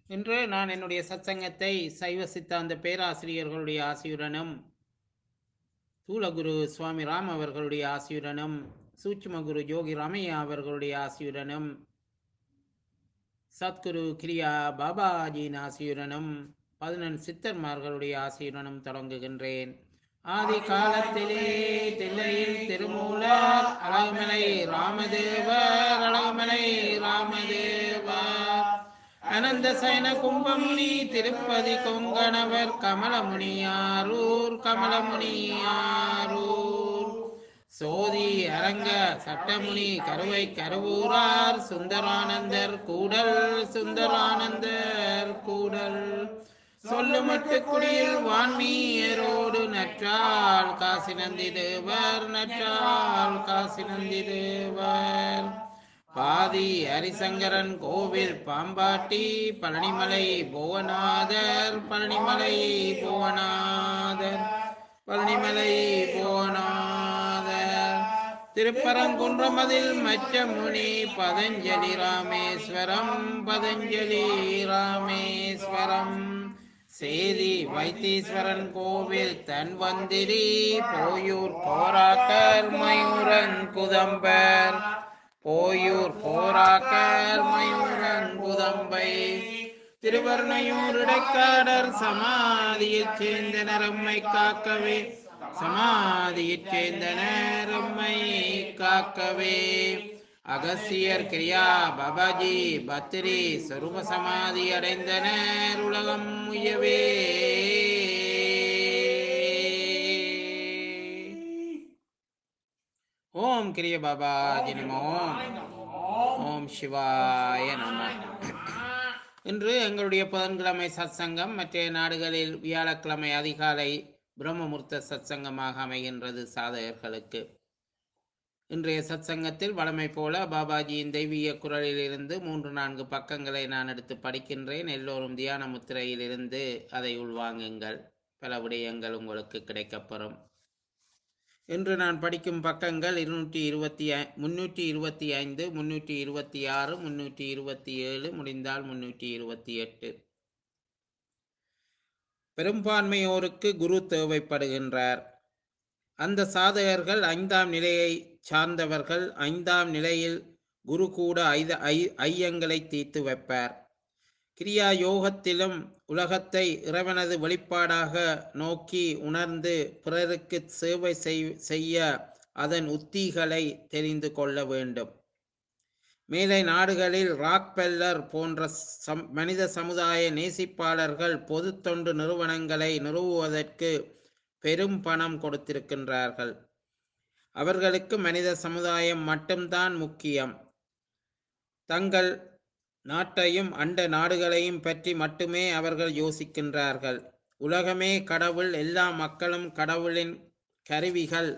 இன்று நான் என்னுடைய சத்சங்கத்தை சைவ சித்தாந்த பேராசிரியர்களுடைய ஆசியுடனும் தூலகுரு சுவாமி ராம் அவர்களுடைய ஆசியுடனும் சூட்சும குரு யோகி ராமையா அவர்களுடைய ஆசியுடனும் சத்குரு கிரியா பாபாஜியின் ஆசியுடனும் பதினெண் சித்தர்மார்களுடைய ஆசியுடனும் தொடங்குகின்றேன் ஆதி காலத்திலே தில்லையில் திருமூலர் அழகுமலை ராமதேவர் அழகுமலை ராமதேவர் அனந்த சயன கும்பமுனி திருப்பதி கொங்கணவர் கமலமுனியாரூர் கமலமுனியாரூர் சோதி அரங்க சட்டமுனி கருவை கருவூரார் சுந்தரானந்தர் கூடல் சுந்தரானந்தர் கூடல் சொல்லுமட்டு குடியில் வான்மீயரோடு நற்றால் காசி நந்தி தேவர் நற்றால் காசி நந்தி தேவர் பாதி ஹரிசங்கரன் கோவில் பாம்பாட்டி பழனிமலை புவனாதர் பழனிமலை புவனாதர் பழனிமலை புவனாதர் திருப்பரங்குன்றமதில் மச்ச முனி பதஞ்சலி ராமேஸ்வரம் பதஞ்சலி ராமேஸ்வரம் சேதி வைத்தீஸ்வரன் கோவில் தன்வந்திரி போயூர் போராக்கர் மயூரன் குதம்பர் போயூர் போராக்கர் மயூரன் குதம்பை திருவர்ணையூர் இடைக்காடர் சமாதியில் சேர்ந்தனர் அம்மை காக்கவே சமாதியில் சேர்ந்தனர் அம்மை காக்கவே அகசியர் கிரியா பாபாஜி பத்திரி சொருப சமாதி அடைந்தனர் உலகம் உயவே ஓம் கிரிய பாபாஜி நமோ ஓம் சிவாய நம இன்று எங்களுடைய புதன்கிழமை சத்சங்கம் மற்ற நாடுகளில் வியாழக்கிழமை அதிகாலை பிரம்மமுர்த்த சத்சங்கமாக அமைகின்றது சாதகர்களுக்கு இன்றைய சத்சங்கத்தில் வழமை போல பாபாஜியின் தெய்வீக குரலிலிருந்து மூன்று நான்கு பக்கங்களை நான் எடுத்து படிக்கின்றேன் எல்லோரும் தியான முத்திரையில் இருந்து அதை உள்வாங்குங்கள் பல விடயங்கள் உங்களுக்கு கிடைக்கப்பெறும் இன்று நான் படிக்கும் பக்கங்கள் இருநூற்றி இருபத்தி ஐ முன்னூற்றி இருபத்தி ஐந்து முன்னூற்றி இருபத்தி ஆறு முன்னூற்றி இருபத்தி ஏழு முடிந்தால் முன்னூற்றி இருபத்தி எட்டு பெரும்பான்மையோருக்கு குரு தேவைப்படுகின்றார் அந்த சாதகர்கள் ஐந்தாம் நிலையை சார்ந்தவர்கள் ஐந்தாம் நிலையில் குரு கூட ஐத ஐ ஐயங்களை தீர்த்து வைப்பார் கிரியா யோகத்திலும் உலகத்தை இறைவனது வெளிப்பாடாக நோக்கி உணர்ந்து பிறருக்கு சேவை செய்ய அதன் உத்திகளை தெரிந்து கொள்ள வேண்டும் மேலை நாடுகளில் ராக்பெல்லர் போன்ற சம் மனித சமுதாய நேசிப்பாளர்கள் பொது தொண்டு நிறுவனங்களை நிறுவுவதற்கு பெரும் பணம் கொடுத்திருக்கின்றார்கள் அவர்களுக்கு மனித சமுதாயம் மட்டும்தான் முக்கியம் தங்கள் நாட்டையும் அண்ட நாடுகளையும் பற்றி மட்டுமே அவர்கள் யோசிக்கின்றார்கள் உலகமே கடவுள் எல்லா மக்களும் கடவுளின் கருவிகள்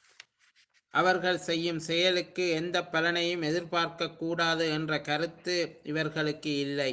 அவர்கள் செய்யும் செயலுக்கு எந்த பலனையும் எதிர்பார்க்க கூடாது என்ற கருத்து இவர்களுக்கு இல்லை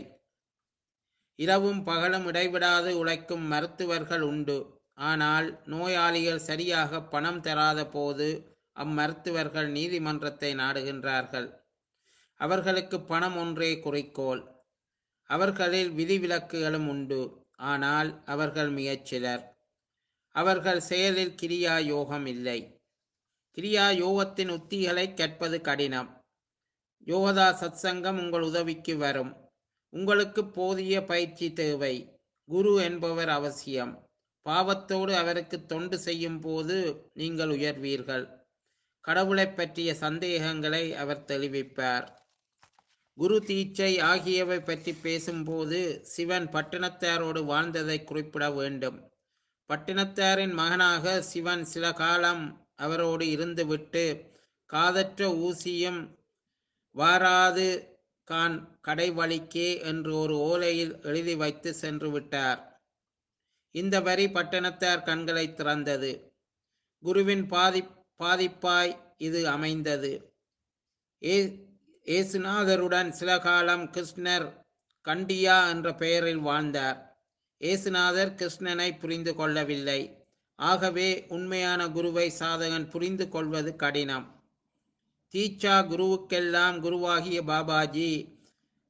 இரவும் பகலும் இடைவிடாது உழைக்கும் மருத்துவர்கள் உண்டு ஆனால் நோயாளிகள் சரியாக பணம் தராத போது அம்மருத்துவர்கள் நீதிமன்றத்தை நாடுகின்றார்கள் அவர்களுக்கு பணம் ஒன்றே குறிக்கோள் அவர்களில் விதிவிலக்குகளும் உண்டு ஆனால் அவர்கள் மிகச்சிலர் அவர்கள் செயலில் கிரியா யோகம் இல்லை கிரியா யோகத்தின் உத்திகளை கற்பது கடினம் யோகதா சத்சங்கம் உங்கள் உதவிக்கு வரும் உங்களுக்கு போதிய பயிற்சி தேவை குரு என்பவர் அவசியம் பாவத்தோடு அவருக்கு தொண்டு செய்யும் போது நீங்கள் உயர்வீர்கள் கடவுளை பற்றிய சந்தேகங்களை அவர் தெளிவிப்பார் குரு தீட்சை ஆகியவை பற்றி பேசும்போது சிவன் பட்டினத்தாரோடு வாழ்ந்ததை குறிப்பிட வேண்டும் பட்டினத்தாரின் மகனாக சிவன் சில காலம் அவரோடு இருந்துவிட்டு காதற்ற ஊசியும் வாராது கான் கடைவழிக்கே என்று ஒரு ஓலையில் எழுதி வைத்து சென்று விட்டார் இந்த வரி பட்டணத்தார் கண்களை திறந்தது குருவின் பாதி பாதிப்பாய் இது அமைந்தது ஏ ஏசுநாதருடன் சில காலம் கிருஷ்ணர் கண்டியா என்ற பெயரில் வாழ்ந்தார் ஏசுநாதர் கிருஷ்ணனை புரிந்து கொள்ளவில்லை ஆகவே உண்மையான குருவை சாதகன் புரிந்து கொள்வது கடினம் தீட்சா குருவுக்கெல்லாம் குருவாகிய பாபாஜி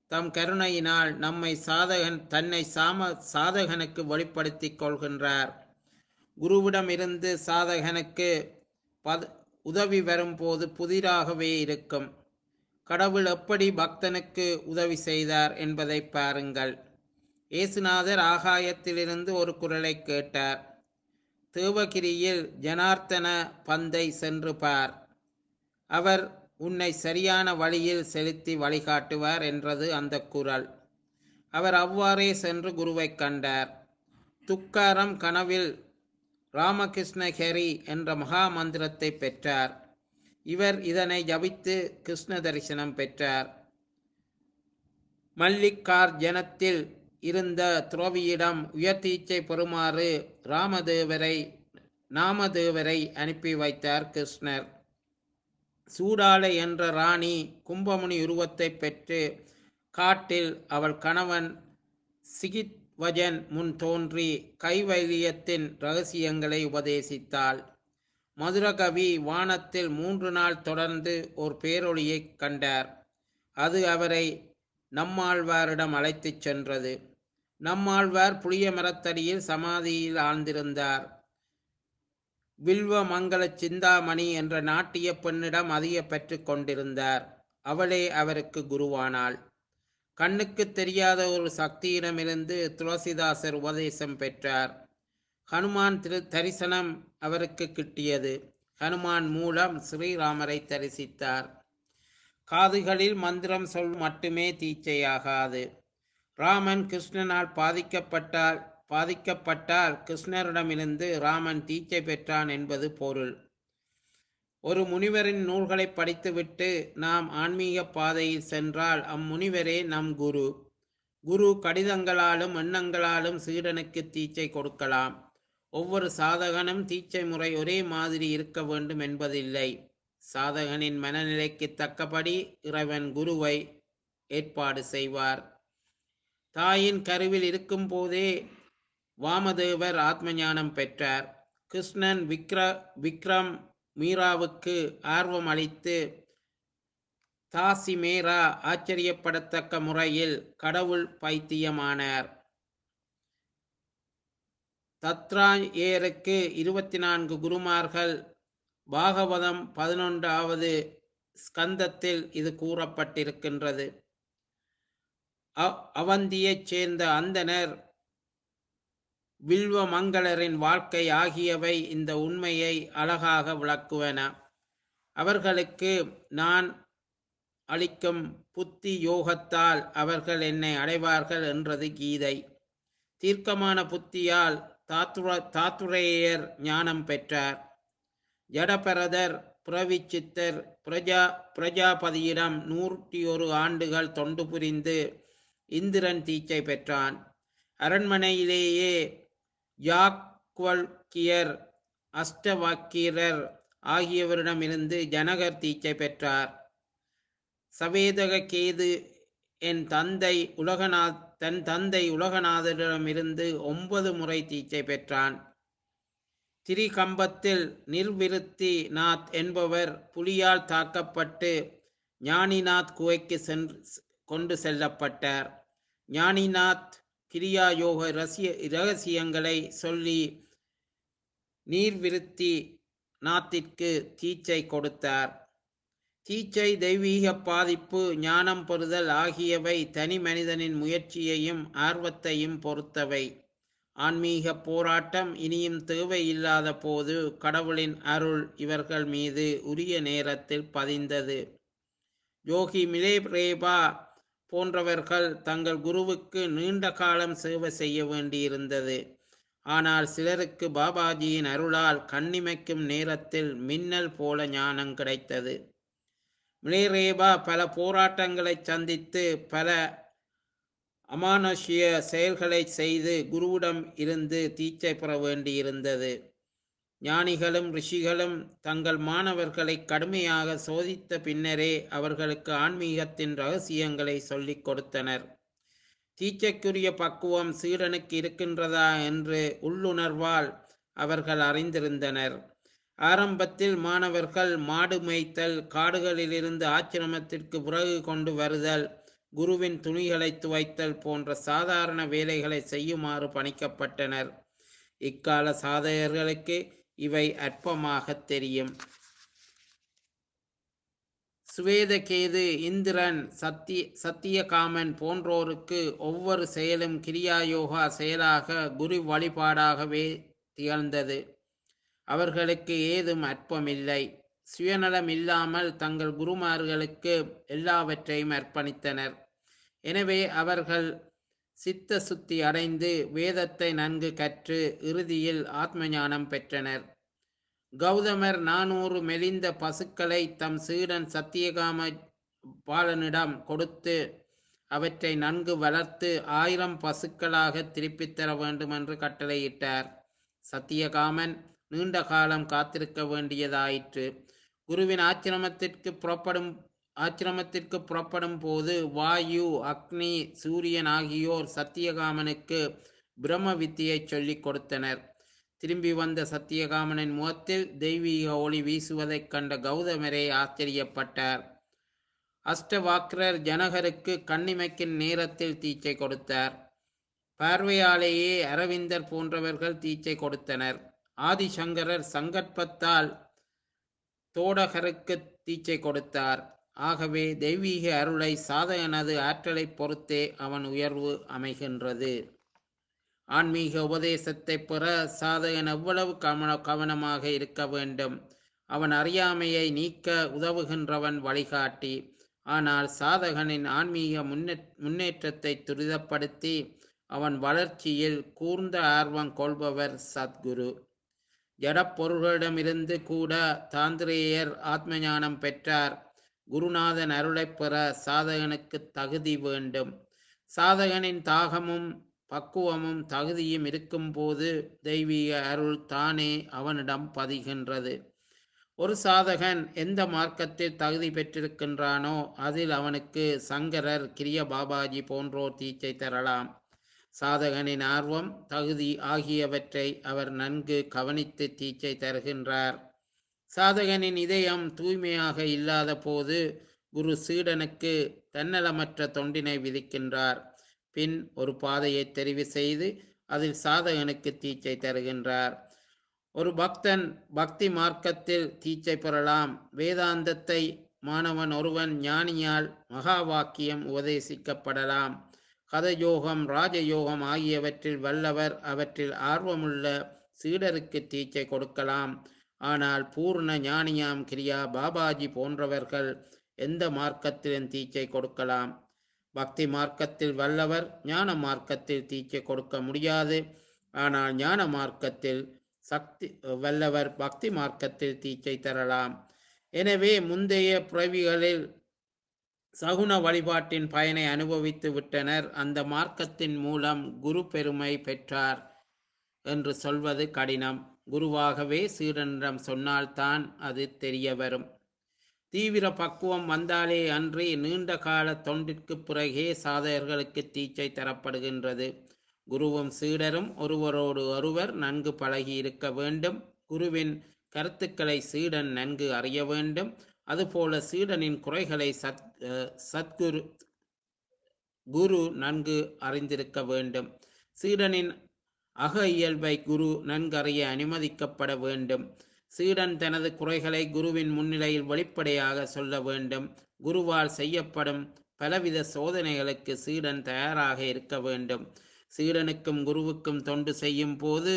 தம் கருணையினால் நம்மை சாதகன் தன்னை சாம சாதகனுக்கு வெளிப்படுத்திக் கொள்கின்றார் குருவிடமிருந்து சாதகனுக்கு பத உதவி வரும்போது புதிராகவே இருக்கும் கடவுள் எப்படி பக்தனுக்கு உதவி செய்தார் என்பதை பாருங்கள் இயேசுநாதர் ஆகாயத்திலிருந்து ஒரு குரலை கேட்டார் தேவகிரியில் ஜனார்த்தன பந்தை சென்று பார் அவர் உன்னை சரியான வழியில் செலுத்தி வழிகாட்டுவார் என்றது அந்த குரல் அவர் அவ்வாறே சென்று குருவைக் கண்டார் துக்காரம் கனவில் ராமகிருஷ்ணஹரி என்ற மகா மந்திரத்தை பெற்றார் இவர் இதனை ஜபித்து கிருஷ்ண தரிசனம் பெற்றார் மல்லிகார்ஜனத்தில் இருந்த துறவியிடம் உயர்த்தீச்சை பெறுமாறு ராமதேவரை நாமதேவரை அனுப்பி வைத்தார் கிருஷ்ணர் சூடாலை என்ற ராணி கும்பமுனி உருவத்தை பெற்று காட்டில் அவள் கணவன் சிகித்வஜன் முன் தோன்றி கைவல்யத்தின் ரகசியங்களை உபதேசித்தாள் மதுரகவி வானத்தில் மூன்று நாள் தொடர்ந்து ஒரு பேரொளியைக் கண்டார் அது அவரை நம்மாழ்வாரிடம் அழைத்துச் சென்றது நம்மாழ்வார் புளிய மரத்தடியில் சமாதியில் ஆழ்ந்திருந்தார் வில்வ மங்கள சிந்தாமணி என்ற நாட்டிய பெண்ணிடம் அதிக பெற்று கொண்டிருந்தார் அவளே அவருக்கு குருவானாள் கண்ணுக்கு தெரியாத ஒரு சக்தியிடமிருந்து துளசிதாசர் உபதேசம் பெற்றார் ஹனுமான் திரு தரிசனம் அவருக்கு கிட்டியது ஹனுமான் மூலம் ஸ்ரீராமரை தரிசித்தார் காதுகளில் மந்திரம் சொல் மட்டுமே தீச்சையாகாது ராமன் கிருஷ்ணனால் பாதிக்கப்பட்டால் பாதிக்கப்பட்டால் கிருஷ்ணரிடமிருந்து ராமன் தீச்சை பெற்றான் என்பது பொருள் ஒரு முனிவரின் நூல்களை படித்துவிட்டு நாம் ஆன்மீக பாதையில் சென்றால் அம்முனிவரே நம் குரு குரு கடிதங்களாலும் எண்ணங்களாலும் சீடனுக்கு தீச்சை கொடுக்கலாம் ஒவ்வொரு சாதகனும் தீச்சை முறை ஒரே மாதிரி இருக்க வேண்டும் என்பதில்லை சாதகனின் மனநிலைக்கு தக்கபடி இறைவன் குருவை ஏற்பாடு செய்வார் தாயின் கருவில் இருக்கும் போதே வாமதேவர் ஆத்ம ஞானம் பெற்றார் கிருஷ்ணன் விக்ர விக்ரம் மீராவுக்கு ஆர்வம் அளித்து தாசி மேரா ஆச்சரியப்படத்தக்க முறையில் கடவுள் பைத்தியமானார் தத்ராயேருக்கு இருபத்தி நான்கு குருமார்கள் பாகவதம் பதினொன்றாவது ஸ்கந்தத்தில் இது கூறப்பட்டிருக்கின்றது அ- அவந்தியைச் சேர்ந்த அந்தணர் வில்வ மங்களரின் வாழ்க்கை ஆகியவை இந்த உண்மையை அழகாக விளக்குவன அவர்களுக்கு நான் அளிக்கும் புத்தி யோகத்தால் அவர்கள் என்னை அடைவார்கள் என்றது கீதை தீர்க்கமான புத்தியால் தாத்துர தாத்துரேயர் ஞானம் பெற்றார் ஜடபரதர் புரவிச்சித்தர் பிரஜா பிரஜாபதியிடம் நூற்றி ஒரு ஆண்டுகள் தொண்டு புரிந்து இந்திரன் தீச்சை பெற்றான் அரண்மனையிலேயே யாக்வல்கியர் அஷ்டவாக்கியரர் ஆகியவரிடமிருந்து ஜனகர் தீச்சை பெற்றார் சவேதக கேது என் தந்தை உலகநாத் தன் தந்தை உலகநாதரிடமிருந்து ஒன்பது முறை தீச்சை பெற்றான் திரிகம்பத்தில் நிர்விருத்தி நாத் என்பவர் புலியால் தாக்கப்பட்டு ஞானிநாத் குகைக்கு சென்று கொண்டு செல்லப்பட்டார் ஞானிநாத் கிரியா யோக ரசிய ரகசியங்களை சொல்லி நீர்விருத்தி நாத்திற்கு தீச்சை கொடுத்தார் தீச்சை தெய்வீக பாதிப்பு ஞானம் பெறுதல் ஆகியவை தனி மனிதனின் முயற்சியையும் ஆர்வத்தையும் பொறுத்தவை ஆன்மீக போராட்டம் இனியும் தேவையில்லாத போது கடவுளின் அருள் இவர்கள் மீது உரிய நேரத்தில் பதிந்தது யோகி மிலேரேபா போன்றவர்கள் தங்கள் குருவுக்கு நீண்ட காலம் சேவை செய்ய வேண்டியிருந்தது ஆனால் சிலருக்கு பாபாஜியின் அருளால் கண்ணிமைக்கும் நேரத்தில் மின்னல் போல ஞானம் கிடைத்தது மிலேரேபா பல போராட்டங்களை சந்தித்து பல அமானுஷ்ய செயல்களை செய்து குருவிடம் இருந்து தீச்சை பெற வேண்டியிருந்தது ஞானிகளும் ரிஷிகளும் தங்கள் மாணவர்களை கடுமையாக சோதித்த பின்னரே அவர்களுக்கு ஆன்மீகத்தின் ரகசியங்களை சொல்லிக் கொடுத்தனர் தீச்சைக்குரிய பக்குவம் சீடனுக்கு இருக்கின்றதா என்று உள்ளுணர்வால் அவர்கள் அறிந்திருந்தனர் ஆரம்பத்தில் மாணவர்கள் மாடு மேய்த்தல் காடுகளிலிருந்து ஆச்சிரமத்திற்கு விறகு கொண்டு வருதல் குருவின் துணிகளை துவைத்தல் போன்ற சாதாரண வேலைகளை செய்யுமாறு பணிக்கப்பட்டனர் இக்கால சாதகர்களுக்கு இவை அற்பமாக தெரியும் சுவேதகேது இந்திரன் சத்திய சத்தியகாமன் போன்றோருக்கு ஒவ்வொரு செயலும் கிரியாயோகா செயலாக குரு வழிபாடாகவே திகழ்ந்தது அவர்களுக்கு ஏதும் அற்பமில்லை சுயநலம் இல்லாமல் தங்கள் குருமார்களுக்கு எல்லாவற்றையும் அர்ப்பணித்தனர் எனவே அவர்கள் சித்த சுத்தி அடைந்து வேதத்தை நன்கு கற்று இறுதியில் ஆத்ம ஞானம் பெற்றனர் கௌதமர் நானூறு மெலிந்த பசுக்களை தம் சீடன் சத்தியகாம பாலனிடம் கொடுத்து அவற்றை நன்கு வளர்த்து ஆயிரம் பசுக்களாக திருப்பித் தர வேண்டும் என்று கட்டளையிட்டார் சத்தியகாமன் நீண்ட காலம் காத்திருக்க வேண்டியதாயிற்று குருவின் ஆச்சிரமத்திற்கு புறப்படும் ஆச்சிரமத்திற்கு புறப்படும் போது வாயு அக்னி சூரியன் ஆகியோர் சத்தியகாமனுக்கு பிரம்ம வித்தியை சொல்லிக் கொடுத்தனர் திரும்பி வந்த சத்தியகாமனின் முகத்தில் தெய்வீக ஒளி வீசுவதைக் கண்ட கௌதமரே ஆச்சரியப்பட்டார் அஷ்டவாக்கிரர் ஜனகருக்கு கண்ணிமைக்கும் நேரத்தில் தீச்சை கொடுத்தார் பார்வையாலேயே அரவிந்தர் போன்றவர்கள் தீச்சை கொடுத்தனர் ஆதிசங்கரர் சங்கற்பத்தால் தோடகருக்கு தீச்சை கொடுத்தார் ஆகவே தெய்வீக அருளை சாதகனது ஆற்றலைப் பொறுத்தே அவன் உயர்வு அமைகின்றது ஆன்மீக உபதேசத்தை பெற சாதகன் எவ்வளவு கவன கவனமாக இருக்க வேண்டும் அவன் அறியாமையை நீக்க உதவுகின்றவன் வழிகாட்டி ஆனால் சாதகனின் ஆன்மீக முன்னே முன்னேற்றத்தை துரிதப்படுத்தி அவன் வளர்ச்சியில் கூர்ந்த ஆர்வம் கொள்பவர் சத்குரு ஜடப்பொருள்களிடமிருந்து கூட தாந்திரேயர் ஆத்ம ஞானம் பெற்றார் குருநாதன் அருளைப் பெற சாதகனுக்கு தகுதி வேண்டும் சாதகனின் தாகமும் பக்குவமும் தகுதியும் இருக்கும்போது தெய்வீக அருள் தானே அவனிடம் பதிகின்றது ஒரு சாதகன் எந்த மார்க்கத்தில் தகுதி பெற்றிருக்கின்றானோ அதில் அவனுக்கு சங்கரர் கிரிய பாபாஜி போன்றோர் தீச்சை தரலாம் சாதகனின் ஆர்வம் தகுதி ஆகியவற்றை அவர் நன்கு கவனித்து தீச்சை தருகின்றார் சாதகனின் இதயம் தூய்மையாக இல்லாத போது குரு சீடனுக்கு தன்னலமற்ற தொண்டினை விதிக்கின்றார் பின் ஒரு பாதையை தெரிவு செய்து அதில் சாதகனுக்கு தீச்சை தருகின்றார் ஒரு பக்தன் பக்தி மார்க்கத்தில் தீச்சை பெறலாம் வேதாந்தத்தை மாணவன் ஒருவன் ஞானியால் மகா வாக்கியம் உபதேசிக்கப்படலாம் கதயோகம் ராஜயோகம் ஆகியவற்றில் வல்லவர் அவற்றில் ஆர்வமுள்ள சீடருக்கு தீச்சை கொடுக்கலாம் ஆனால் பூர்ண ஞானியாம் கிரியா பாபாஜி போன்றவர்கள் எந்த மார்க்கத்திலும் தீச்சை கொடுக்கலாம் பக்தி மார்க்கத்தில் வல்லவர் ஞான மார்க்கத்தில் தீச்சை கொடுக்க முடியாது ஆனால் ஞான மார்க்கத்தில் சக்தி வல்லவர் பக்தி மார்க்கத்தில் தீச்சை தரலாம் எனவே முந்தைய பிறவிகளில் சகுன வழிபாட்டின் பயனை அனுபவித்து விட்டனர் அந்த மார்க்கத்தின் மூலம் குரு பெருமை பெற்றார் என்று சொல்வது கடினம் குருவாகவே சீடனிடம் சொன்னால்தான் அது தெரிய வரும் தீவிர பக்குவம் வந்தாலே அன்றி நீண்ட கால தொண்டிற்கு பிறகே சாதகர்களுக்கு தீச்சை தரப்படுகின்றது குருவும் சீடரும் ஒருவரோடு ஒருவர் நன்கு பழகி இருக்க வேண்டும் குருவின் கருத்துக்களை சீடன் நன்கு அறிய வேண்டும் அதுபோல சீடனின் குறைகளை சத் அஹ் சத்குரு குரு நன்கு அறிந்திருக்க வேண்டும் சீடனின் அக இயல்பை குரு நன்கறிய அனுமதிக்கப்பட வேண்டும் சீடன் தனது குறைகளை குருவின் முன்னிலையில் வெளிப்படையாக சொல்ல வேண்டும் குருவால் செய்யப்படும் பலவித சோதனைகளுக்கு சீடன் தயாராக இருக்க வேண்டும் சீடனுக்கும் குருவுக்கும் தொண்டு செய்யும் போது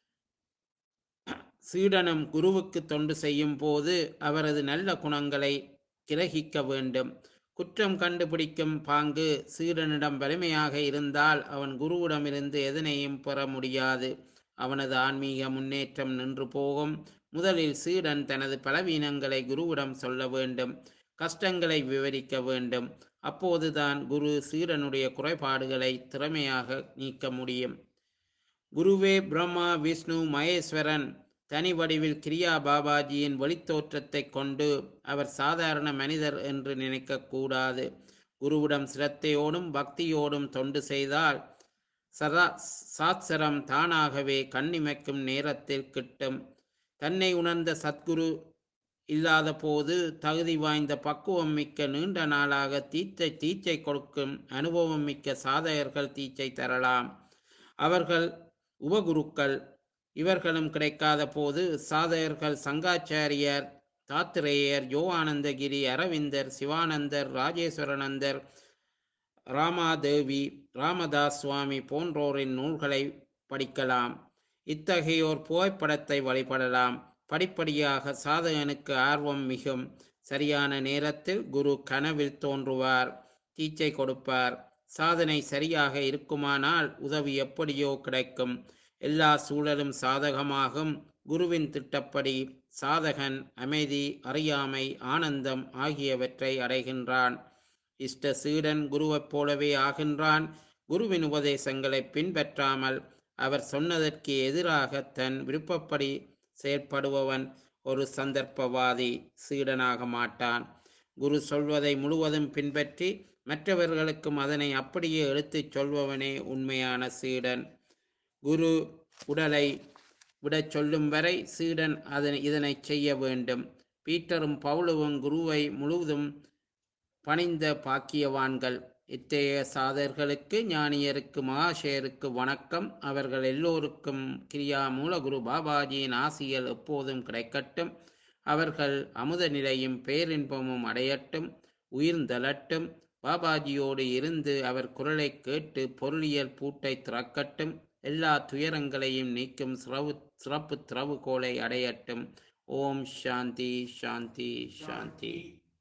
சீடனும் குருவுக்கு தொண்டு செய்யும் போது அவரது நல்ல குணங்களை கிரகிக்க வேண்டும் குற்றம் கண்டுபிடிக்கும் பாங்கு சீடனிடம் வலிமையாக இருந்தால் அவன் குருவிடமிருந்து எதனையும் பெற முடியாது அவனது ஆன்மீக முன்னேற்றம் நின்று போகும் முதலில் சீடன் தனது பலவீனங்களை குருவிடம் சொல்ல வேண்டும் கஷ்டங்களை விவரிக்க வேண்டும் அப்போதுதான் குரு சீடனுடைய குறைபாடுகளை திறமையாக நீக்க முடியும் குருவே பிரம்மா விஷ்ணு மகேஸ்வரன் தனி வடிவில் கிரியா பாபாஜியின் வெளித்தோற்றத்தை கொண்டு அவர் சாதாரண மனிதர் என்று நினைக்கக்கூடாது குருவிடம் சிரத்தையோடும் பக்தியோடும் தொண்டு செய்தால் சரா சாத்சரம் தானாகவே கண்ணிமைக்கும் நேரத்தில் கிட்டும் தன்னை உணர்ந்த சத்குரு இல்லாத போது தகுதி வாய்ந்த பக்குவம் மிக்க நீண்ட நாளாக தீச்சை தீச்சை கொடுக்கும் அனுபவம் மிக்க சாதகர்கள் தீச்சை தரலாம் அவர்கள் உபகுருக்கள் இவர்களும் கிடைக்காத போது சாதகர்கள் சங்காச்சாரியர் தாத்திரேயர் யோகானந்தகிரி அரவிந்தர் சிவானந்தர் ராஜேஸ்வரனந்தர் ராமாதேவி ராமதாஸ் சுவாமி போன்றோரின் நூல்களை படிக்கலாம் இத்தகையோர் புகைப்படத்தை வழிபடலாம் படிப்படியாக சாதகனுக்கு ஆர்வம் மிகும் சரியான நேரத்தில் குரு கனவில் தோன்றுவார் தீச்சை கொடுப்பார் சாதனை சரியாக இருக்குமானால் உதவி எப்படியோ கிடைக்கும் எல்லா சூழலும் சாதகமாகும் குருவின் திட்டப்படி சாதகன் அமைதி அறியாமை ஆனந்தம் ஆகியவற்றை அடைகின்றான் இஷ்ட சீடன் குருவைப் போலவே ஆகின்றான் குருவின் உபதேசங்களை பின்பற்றாமல் அவர் சொன்னதற்கு எதிராக தன் விருப்பப்படி செயற்படுபவன் ஒரு சந்தர்ப்பவாதி சீடனாக மாட்டான் குரு சொல்வதை முழுவதும் பின்பற்றி மற்றவர்களுக்கும் அதனை அப்படியே எடுத்துச் சொல்பவனே உண்மையான சீடன் குரு உடலை விடச் சொல்லும் வரை சீடன் அதனை இதனை செய்ய வேண்டும் பீட்டரும் பவுலுவும் குருவை முழுவதும் பணிந்த பாக்கியவான்கள் இத்தகைய சாதர்களுக்கு ஞானியருக்கு மகாஷேருக்கு வணக்கம் அவர்கள் எல்லோருக்கும் கிரியா மூலகுரு பாபாஜியின் ஆசிகள் எப்போதும் கிடைக்கட்டும் அவர்கள் அமுத நிலையும் பேரின்பமும் அடையட்டும் உயிர்ந்தலட்டும் பாபாஜியோடு இருந்து அவர் குரலை கேட்டு பொருளியல் பூட்டை திறக்கட்டும் எல்லா துயரங்களையும் நீக்கும் சிறவு சிறப்பு திறவுகோலை அடையட்டும் ஓம் சாந்தி சாந்தி சாந்தி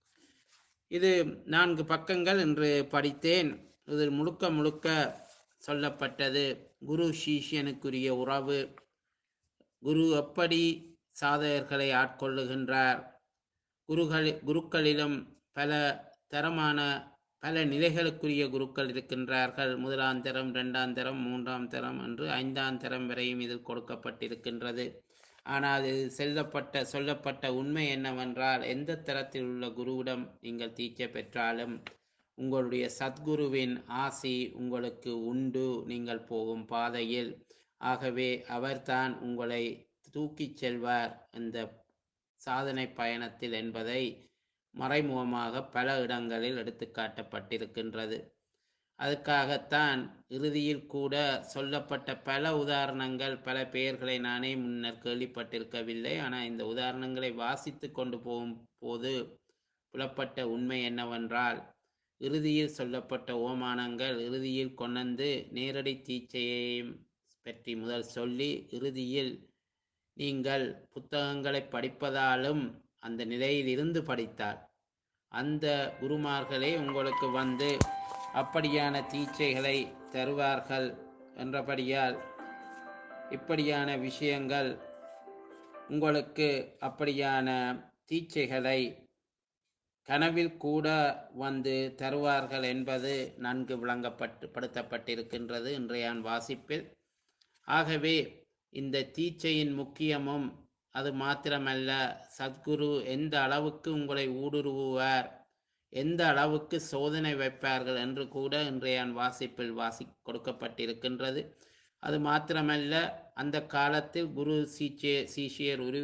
இது நான்கு பக்கங்கள் என்று படித்தேன் இதில் முழுக்க முழுக்க சொல்லப்பட்டது குரு சீஷியனுக்குரிய உறவு குரு எப்படி சாதகர்களை ஆட்கொள்ளுகின்றார் குருகள் குருக்களிலும் பல தரமான பல நிலைகளுக்குரிய குருக்கள் இருக்கின்றார்கள் முதலாம் தரம் இரண்டாம் தரம் மூன்றாம் தரம் என்று ஐந்தாம் தரம் வரையும் இதில் கொடுக்கப்பட்டிருக்கின்றது ஆனால் இது செல்லப்பட்ட சொல்லப்பட்ட உண்மை என்னவென்றால் எந்த தரத்தில் உள்ள குருவிடம் நீங்கள் தீட்சை பெற்றாலும் உங்களுடைய சத்குருவின் ஆசி உங்களுக்கு உண்டு நீங்கள் போகும் பாதையில் ஆகவே அவர்தான் உங்களை தூக்கிச் செல்வார் இந்த சாதனை பயணத்தில் என்பதை மறைமுகமாக பல இடங்களில் எடுத்துக்காட்டப்பட்டிருக்கின்றது அதுக்காகத்தான் இறுதியில் கூட சொல்லப்பட்ட பல உதாரணங்கள் பல பெயர்களை நானே முன்னர் கேள்விப்பட்டிருக்கவில்லை ஆனால் இந்த உதாரணங்களை வாசித்து கொண்டு போகும் போது புலப்பட்ட உண்மை என்னவென்றால் இறுதியில் சொல்லப்பட்ட ஓமானங்கள் இறுதியில் கொண்டு நேரடி தீட்சையையும் பற்றி முதல் சொல்லி இறுதியில் நீங்கள் புத்தகங்களை படிப்பதாலும் அந்த நிலையில் இருந்து படித்தால் அந்த குருமார்களே உங்களுக்கு வந்து அப்படியான தீட்சைகளை தருவார்கள் என்றபடியால் இப்படியான விஷயங்கள் உங்களுக்கு அப்படியான தீட்சைகளை கனவில் கூட வந்து தருவார்கள் என்பது நன்கு விளங்கப்பட்டு படுத்தப்பட்டிருக்கின்றது இன்றைய வாசிப்பில் ஆகவே இந்த தீட்சையின் முக்கியமும் அது மாத்திரமல்ல சத்குரு எந்த அளவுக்கு உங்களை ஊடுருவுவார் எந்த அளவுக்கு சோதனை வைப்பார்கள் என்று கூட இன்றைய வாசிப்பில் வாசி கொடுக்கப்பட்டிருக்கின்றது அது மாத்திரமல்ல அந்த காலத்தில் குரு சீச்சே சீஷியர் உரு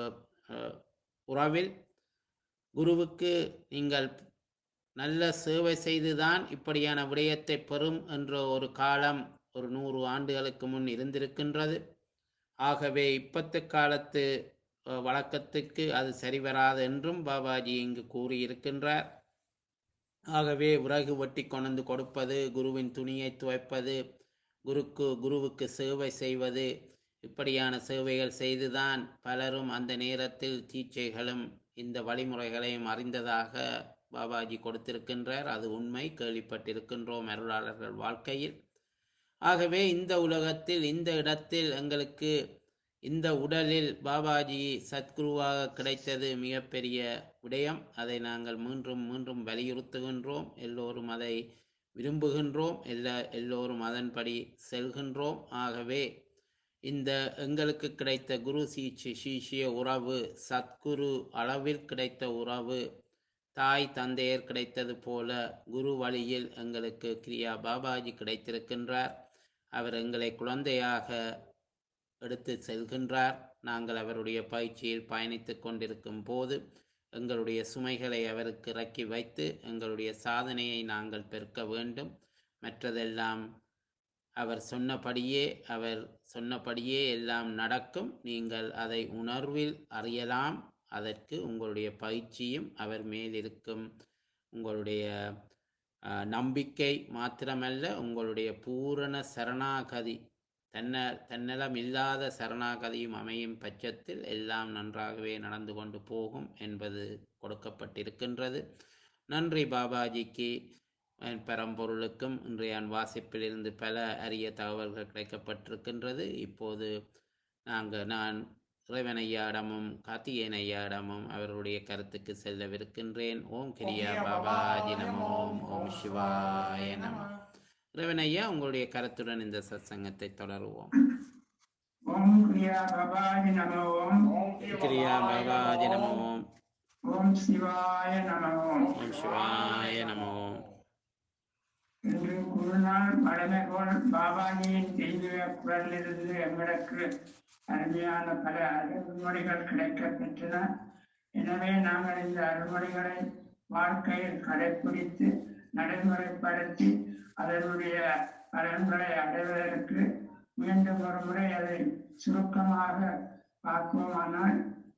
உறவில் குருவுக்கு நீங்கள் நல்ல சேவை செய்துதான் இப்படியான விடயத்தை பெறும் என்ற ஒரு காலம் ஒரு நூறு ஆண்டுகளுக்கு முன் இருந்திருக்கின்றது ஆகவே இப்பத்து காலத்து வழக்கத்துக்கு அது சரிவராது என்றும் பாபாஜி இங்கு கூறியிருக்கின்றார் ஆகவே விறகு வெட்டி கொண்டு கொடுப்பது குருவின் துணியை துவைப்பது குருக்கு குருவுக்கு சேவை செய்வது இப்படியான சேவைகள் செய்துதான் பலரும் அந்த நேரத்தில் தீட்சைகளும் இந்த வழிமுறைகளையும் அறிந்ததாக பாபாஜி கொடுத்திருக்கின்றார் அது உண்மை கேள்விப்பட்டிருக்கின்றோம் அருளாளர்கள் வாழ்க்கையில் ஆகவே இந்த உலகத்தில் இந்த இடத்தில் எங்களுக்கு இந்த உடலில் பாபாஜி சத்குருவாக கிடைத்தது மிகப்பெரிய விடயம் அதை நாங்கள் மீண்டும் மீண்டும் வலியுறுத்துகின்றோம் எல்லோரும் அதை விரும்புகின்றோம் எல்லா எல்லோரும் அதன்படி செல்கின்றோம் ஆகவே இந்த எங்களுக்கு கிடைத்த குரு சீச்சி சீஷிய உறவு சத்குரு அளவில் கிடைத்த உறவு தாய் தந்தையர் கிடைத்தது போல குரு வழியில் எங்களுக்கு கிரியா பாபாஜி கிடைத்திருக்கின்றார் அவர் எங்களை குழந்தையாக எடுத்து செல்கின்றார் நாங்கள் அவருடைய பயிற்சியில் பயணித்துக் கொண்டிருக்கும் போது எங்களுடைய சுமைகளை அவருக்கு இறக்கி வைத்து எங்களுடைய சாதனையை நாங்கள் பெருக்க வேண்டும் மற்றதெல்லாம் அவர் சொன்னபடியே அவர் சொன்னபடியே எல்லாம் நடக்கும் நீங்கள் அதை உணர்வில் அறியலாம் அதற்கு உங்களுடைய பயிற்சியும் அவர் மேல் இருக்கும் உங்களுடைய அஹ், நம்பிக்கை மாத்திரமல்ல உங்களுடைய பூரண சரணாகதி தன்ன தன்னலம் இல்லாத சரணாகதியும் அமையும் பட்சத்தில் எல்லாம் நன்றாகவே நடந்து கொண்டு போகும் என்பது கொடுக்கப்பட்டிருக்கின்றது நன்றி பாபாஜிக்கு என் பரம்பொருளுக்கும் இன்றைய வாசிப்பிலிருந்து பல அரிய தகவல்கள் கிடைக்கப்பட்டிருக்கின்றது இப்போது நாங்கள் நான் இறைவன் ஐயாடமும் கார்த்திகேயன் ஐயாடமும் அவருடைய கருத்துக்கு செல்லவிருக்கின்றேன் ஓம் கிரியா பாபாஜி நம ஓம் ஓம் சிவாய நம இறைவன் ஐயா உங்களுடைய கருத்துடன் இந்த சத்சங்கத்தை தொடருவோம் ஓம் கிரியா பபாஜி நம ஓம் கிரியா பாபாஜி நம ஓம் ஓம் சிவாய நம ஓம் ஓம் சிவாய நம ஓம் இன்று குருநாள் வழமை போல் பாபாஜியின் தெய்வீக குரலிலிருந்து எங்களுக்கு அருமையான பல அருள்மொழிகள் கிடைக்கப் பெற்றன எனவே நாங்கள் இந்த அருள்மொழிகளை வாழ்க்கையில் கடைப்பிடித்து நடைமுறைப்படுத்தி அதனுடைய பலன்களை அடைவதற்கு மீண்டும் ஒரு முறை அதை சுருக்கமாக பார்ப்போமானால்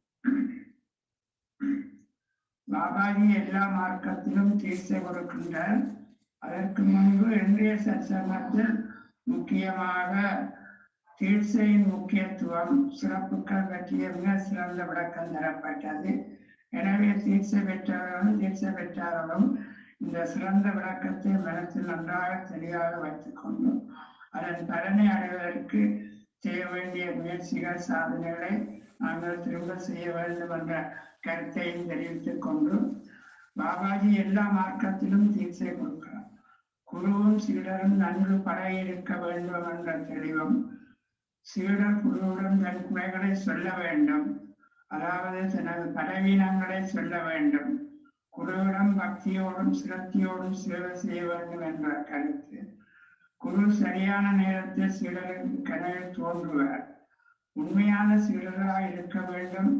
பாபாஜி எல்லா மார்க்கத்திலும் தீர்ச்சை கொடுக்கின்றார் அதற்கு முன்பு இன்றைய சத்சங்கத்தில் முக்கியமாக தீட்சையின் முக்கியத்துவம் சிறப்புகள் பற்றிய மிக சிறந்த விளக்கம் தரப்பட்டது எனவே தீட்சை பெற்றவர்களும் தீட்சை பெற்றார்களும் இந்த சிறந்த விளக்கத்தை மனத்தில் நன்றாக தெளிவாக வைத்துக் கொண்டு அதன் பலனை அடைவதற்கு செய்ய வேண்டிய முயற்சிகள் சாதனைகளை நாங்கள் திரும்ப செய்ய வேண்டும் என்ற கருத்தையும் தெரிவித்துக் கொண்டு பாபாஜி எல்லா மார்க்கத்திலும் தீட்சை கொடுக்கிறார் குருவும் சீடரும் நன்கு பழகியிருக்க வேண்டும் என்ற தெளிவும் சீடர் குருவுடன் தன் குறைகளை சொல்ல வேண்டும் அதாவது தனது பலவீனங்களை சொல்ல வேண்டும் குருவிடம் பக்தியோடும் சிரத்தியோடும் சேவை செய்ய வேண்டும் என்ற கருத்து குரு சரியான நேரத்தில் சீடரின் கனவில் தோன்றுவார் உண்மையான சீடராக இருக்க வேண்டும்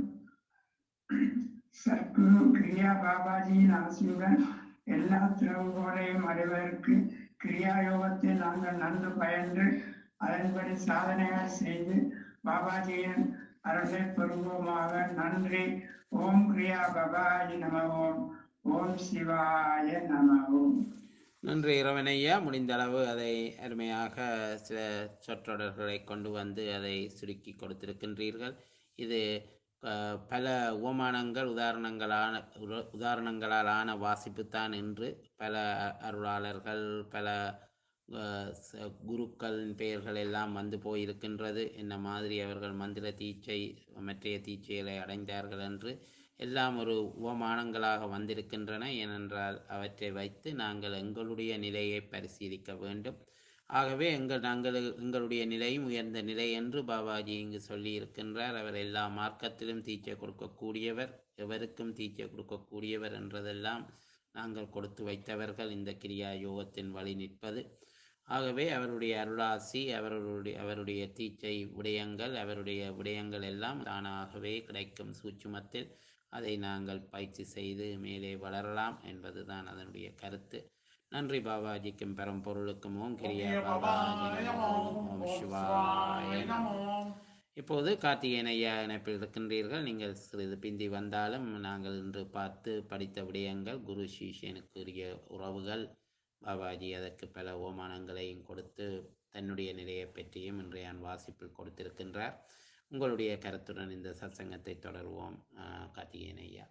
சத்குரு கிரியா பாபாஜியின் ஆசையுடன் எல்லா திறவுகோலையும் அடைவதற்கு கிரியா யோகத்தை நாங்கள் நன்கு பயின்று அதன்படி சாதனைகள் செய்து பாபாஜியின் அருளை பெறுவோமாக நன்றி ஓம் கிரியா பாபாஜி நம ஓம் ஓம் சிவாய நம ஓம் நன்றி இறைவனையா முடிந்த அளவு அதை அருமையாக சில சொற்றொடர்களை கொண்டு வந்து அதை சுருக்கி கொடுத்திருக்கின்றீர்கள் இது அஹ், பல உவமானங்கள் உதாரணங்களான உர- உதாரணங்களாலான வாசிப்புத்தான் என்று பல அ- அருளாளர்கள் பல அஹ், ச- குருக்களின் பெயர்கள் எல்லாம் வந்து போயிருக்கின்றது என்ன மாதிரி அவர்கள் மந்திர தீட்சை மற்றைய தீட்சைகளை அடைந்தார்கள் என்று எல்லாம் ஒரு உவமானங்களாக வந்திருக்கின்றன ஏனென்றால் அவற்றை வைத்து நாங்கள் எங்களுடைய நிலையை பரிசீலிக்க வேண்டும் ஆகவே எங்கள் நாங்கள் எங்களுடைய நிலையும் உயர்ந்த நிலை என்று பாபாஜி இங்கு சொல்லி இருக்கின்றார் அவர் எல்லா மார்க்கத்திலும் தீட்சை கொடுக்கக்கூடியவர் எவருக்கும் தீட்சை கொடுக்கக்கூடியவர் என்றதெல்லாம் நாங்கள் கொடுத்து வைத்தவர்கள் இந்த கிரியா யோகத்தின் வழி நிற்பது ஆகவே அவருடைய அருளாசி அவருடைய அவருடைய தீட்சை விடயங்கள் அவருடைய விடயங்கள் எல்லாம் தானாகவே கிடைக்கும் சூட்சுமத்தில் அதை நாங்கள் பயிற்சி செய்து மேலே வளரலாம் என்பதுதான் அதனுடைய கருத்து நன்றி பாபாஜிக்கும் பரம்பொருளுக்கும் ஓம் கிரியா பாபாஜி நமோ ஓம் ஓம் சிவாய நமோ இப்போது கார்த்திகேயன் ஐயா இணைப்பில் இருக்கின்றீர்கள் நீங்கள் சிறிது பிந்தி வந்தாலும் நாங்கள் இன்று பார்த்து படித்த விடயங்கள் குரு சிஷியனுக்குரிய உறவுகள் பாபாஜி அதற்கு பல ஓமானங்களையும் கொடுத்து தன்னுடைய நிலையை பற்றியும் இன்றைய வாசிப்பில் கொடுத்திருக்கின்றார் உங்களுடைய கருத்துடன் இந்த சத்சங்கத்தை தொடருவோம் ஆஹ், கார்த்திகேயன் ஐயா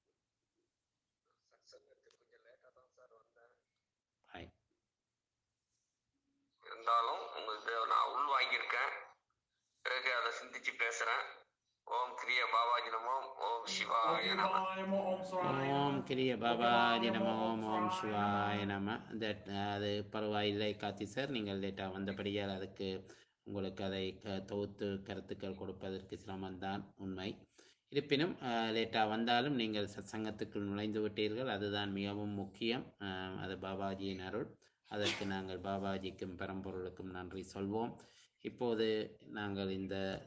ஹாய் இருந்தாலும் உங்களுக்கு நான் உள் வாங்கியிருக்கேன் பிறகு அதை சிந்திச்சு பேசுறேன் ஓம் கிரிய பாபாஜி நமோம் ஓம் சிவாய நம ஓம் கிரிய பாபாஜி நம ஓம் ஓம் சிவாய நம தட் அது பரவாயில்லை கார்த்தி சார் நீங்கள் லேட்டாக வந்தபடியால் அதுக்கு உங்களுக்கு அதை க தொகுத்து கருத்துக்கள் கொடுப்பதற்கு சிரமம்தான் உண்மை இருப்பினும் லேட்டாக வந்தாலும் நீங்கள் சத்சங்கத்துக்குள் நுழைந்து விட்டீர்கள் அதுதான் மிகவும் முக்கியம் அஹ், அது பாபாஜியின் அருள் அதற்கு நாங்கள் பாபாஜிக்கும் பரம்பொருளுக்கும் நன்றி சொல்வோம் இப்போது நாங்கள் இந்த